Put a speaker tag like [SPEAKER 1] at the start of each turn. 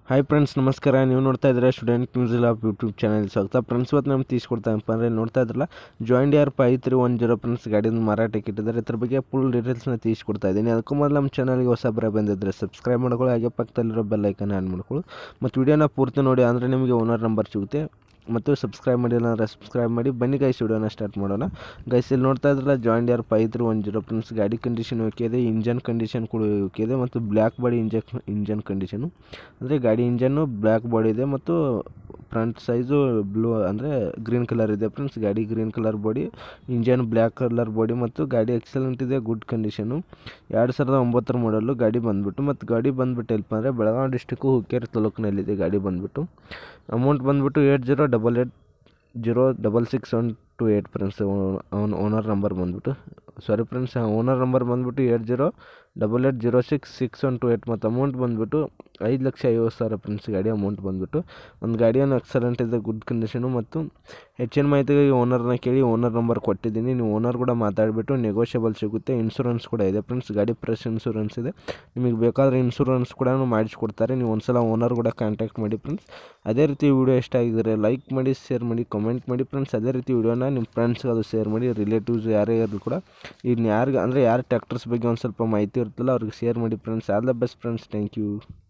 [SPEAKER 1] hi friends ನಮಸ್ಕಾರ ನೀವು ನೋಡ್ತಾ ಇದ್ದೀರಾ student news lab YouTube channel ಸ್ವಾಗತ ಫ್ರೆಂಡ್ಸ್ ಇವತ್ತು ನಮ್ಗೆ ತೀಸ್ಕೊಡ್ತಾನಪ್ಪ ಅಂದರೆ ನೋಡ್ತಾ ಇದ್ರಲ್ಲ joint R five three one zero friends ಗಾಡಿನ ಮಾರಾಟಕ್ಕೆ ಇಟ್ಟಿದ್ದಾರೆ ಇದ್ರ ಬಗ್ಗೆ ಫುಲ್ ಡೀಟೇಲ್ಸ್ನ ತೀಸ್ಕೊಡ್ತಾ ಇದ್ದೀನಿ ಅದಕ್ಕೂ ಮೊದಲು ನಮ್ಮ ಚಾನಲ್ಗೆ ಹೊಸಬ್ರ ಬಂದಿದ್ದರೆ ಸಬ್ಸ್ಕ್ರೈಬ್ ಮಾಡ್ಕೊಳ್ಳಿ ಹಾಗೆ ಪಕ್ಕದಲ್ಲಿರೋ ಬೆಲ್ ಐಕನ್ ಆ್ಯಡ್ ಮಾಡ್ಕೊಳ್ಳಿ ಮತ್ತು ವಿಡಿಯೋನ ಪೂರ್ತಿ ನೋಡಿ ಅಂದರೆ ನಿಮಗೆ ಓನರ್ ನಂಬರ್ ಸಿಗುತ್ತೆ ಮತ್ತು ಸಬ್ಸ್ಕ್ರೈಬ್ ಮಾಡಿಲ್ಲ ಅಂದರೆ ಸಬ್ಸ್ಕ್ರೈಬ್ ಮಾಡಿ ಬನ್ನಿ ಗೈಸ್ ವಿಡಿಯೋನ ಸ್ಟಾರ್ಟ್ ಮಾಡೋಣ ಗೈಸ್ ಇಲ್ಲಿ ನೋಡ್ತಾ ಇದ್ರಲ್ಲ joint R five three one zero friends ಗಾಡಿ ಕಂಡೀಷನ್ ಓಕೆ ಇದೆ ಇಂಜನ್ ಕಂಡೀಷನ್ ಕೂಡ ಓಕೆ ಇದೆ ಮತ್ತು ಬ್ಲ್ಯಾಕ್ ಬಾಡಿ ಇಂಜಕ್ ಇಂಜನ್ ಕಂಡೀಷನು ಅಂದರೆ ಗಾಡಿ ಇಂಜನ್ನು ಬ್ಲ್ಯಾಕ್ ಬಾಡಿ ಇದೆ ಮತ್ತು ಫ್ರಂಟ್ ಸೈಜು ಬ್ಲೂ ಅಂದರೆ ಗ್ರೀನ್ ಕಲರ್ ಇದೆ ಫ್ರೆಂಡ್ಸ್ ಗಾಡಿ green colour body engine black colour body ಮತ್ತು ಗಾಡಿ ಎಕ್ಸಲೆಂಟ್ ಇದೆ ಗುಡ್ ಕಂಡೀಷನು ಎರಡು ಸಾವಿರದ ಒಂಬತ್ತರ ಮಾಡಲು ಗಾಡಿ ಬಂದುಬಿಟ್ಟು ಮತ್ತು ಗಾಡಿ ಬಂದುಬಿಟ್ಟು ಎಲ್ಪ ಅಂದರೆ ಬೆಳಗಾವಿ ಡಿಸ್ಟಿಕ್ಕು ಹುಕ್ಕೇರಿ ತಾಲೂಕಿನಲ್ಲಿದೆ ಗಾಡಿ ಬಂದುಬಿಟ್ಟು ಅಮೌಂಟ್ ಬಂದುಬಿಟ್ಟು eight zero double eight zero double six one two eight friends ಅವನ ಓನರ್ ನಂಬರ್ ಬಂದುಬಿಟ್ಟು ಸಾರಿ ಫ್ರೆಂಡ್ಸ್ ಓನರ್ ನಂಬರ್ ಬಂದುಬಿಟ್ಟು eight zero double eight zero six six one two eight ಮತ್ತು ಅಮೌಂಟ್ ಬಂದುಬಿಟ್ಟು ಐದು ಲಕ್ಷ ಐವತ್ತು ಸಾವಿರ ಫ್ರೆಂಡ್ಸ್ ಗಾಡಿ ಅಮೌಂಟ್ ಬಂದುಬಿಟ್ಟು ಒಂದು ಗಾಡಿಯನ್ನು ಎಕ್ಸಲೆಂಟ್ ಇದೆ ಗುಡ್ ಕಂಡೀಷನು ಮತ್ತು ಹೆಚ್ಚಿನ ಮಾಹಿತಿಗೆ ಓನರ್ನ ಕೇಳಿ ಓನರ್ ನಂಬರ್ ಕೊಟ್ಟಿದ್ದೀನಿ ನೀವು ಓನರ್ ಕೂಡ ಮಾತಾಡಿಬಿಟ್ಟು ನೆಗೋಷಿಯಬಲ್ ಸಿಗುತ್ತೆ ಇನ್ಶೂರೆನ್ಸ್ ಕೂಡ ಇದೆ ಫ್ರೆಂಡ್ಸ್ ಗಾಡಿ ಫ್ರೆಶ್ ಇನ್ಶೂರೆನ್ಸ್ ಇದೆ ನಿಮಗೆ ಬೇಕಾದರೆ ಇನ್ಶೂರೆನ್ಸ್ ಕೂಡ ಮಾಡಿಸ್ಕೊಡ್ತಾರೆ ನೀವು ಒಂದು ಸಲ ಓನರ್ ಕೂಡ ಕಾಂಟ್ಯಾಕ್ಟ್ ಮಾಡಿ ಫ್ರೆಂಡ್ಸ್ ಅದೇ ರೀತಿ ವಿಡಿಯೋ ಇಷ್ಟ ಆಗಿದ್ರೆ ಲೈಕ್ ಮಾಡಿ ಶೇರ್ ಮಾಡಿ ಕಮೆಂಟ್ ಮಾಡಿ ಫ್ರೆಂಡ್ಸ್ ಅದೇ ರೀತಿ ವಿಡಿಯೋನ ನಿಮ್ಮ ಫ್ರೆಂಡ್ಸ್ಗೆ ಅದು ಶೇರ್ ಮಾಡಿ ರಿಲೇಟಿವ್ಸ್ ಯಾರೇ ಇರಲಿ ಕೂಡ ಇನ್ನು ಯಾರಿಗೆ ಅಂದರೆ ಯಾರು ಟ್ಯಾಕ್ಟರ್ಸ್ ಬಗ್ಗೆ ಒಂದು ಸ್ವಲ್ಪ ಮಾಹಿತಿ ಇರುತ್ತಲ್ಲ ಅವ್ರಿಗೆ ಶೇರ್ ಮಾಡಿ friends all the best friends thank you